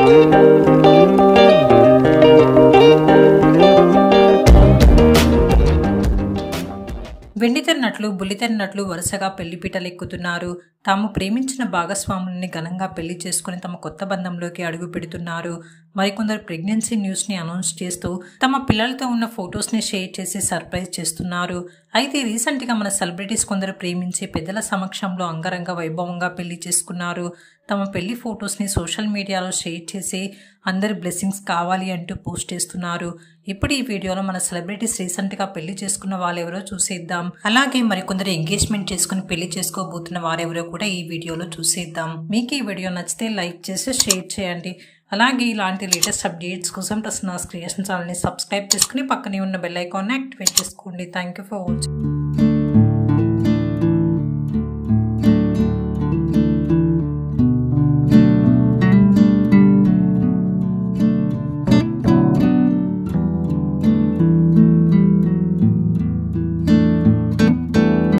వెండితెర నటులు బుల్లితెర నటులు వరుసగా పెళ్లిపీటలెక్కుతున్నారు తాము ప్రేమించిన భాగస్వాములని ఘనంగా పెళ్లి చేసుకుని తమ కొత్త బంధంలోకి అడుగు పెడుతున్నారు మరికొందరు ప్రెగ్నెన్సీ న్యూస్ ని అనౌన్స్ చేస్తూ తమ పిల్లలతో ఉన్న ఫొటోస్ ని షేర్ చేసి సర్ప్రైజ్ చేస్తున్నారు అయితే రీసెంట్ గా మన సెలబ్రిటీస్ కొందరు ప్రేమించి పెద్దల సమక్షంలో అంగరంగ వైభవంగా పెళ్లి చేసుకున్నారు తమ పెళ్లి ఫొటోస్ ని సోషల్ మీడియాలో షేర్ చేసి అందరి బ్లెస్సింగ్స్ కావాలి అంటూ పోస్ట్ చేస్తున్నారు ఇప్పుడు ఈ వీడియోలో మన సెలబ్రిటీస్ రీసెంట్ గా పెళ్లి చేసుకున్న వాళ్ళెవరో చూసేద్దాం అలాగే మరికొందరు ఎంగేజ్మెంట్ చేసుకుని పెళ్లి చేసుకోబోతున్న వారెవరో కూడా ఈ వీడియోలో చూసేద్దాం మీకు ఈ వీడియో నచ్చితే లైక్ చేసి షేర్ చేయండి అలాగే ఇలాంటి లేటెస్ట్ అప్డేట్స్ కోసం ప్రసన్నాస్ క్రియేషన్ ఛానల్ని సబ్స్క్రైబ్ చేసుకుని పక్కనే ఉన్న బెల్ ఐకాన్ని యాక్టివేట్ చేసుకోండి థ్యాంక్ యూ ఫర్ వాచింగ్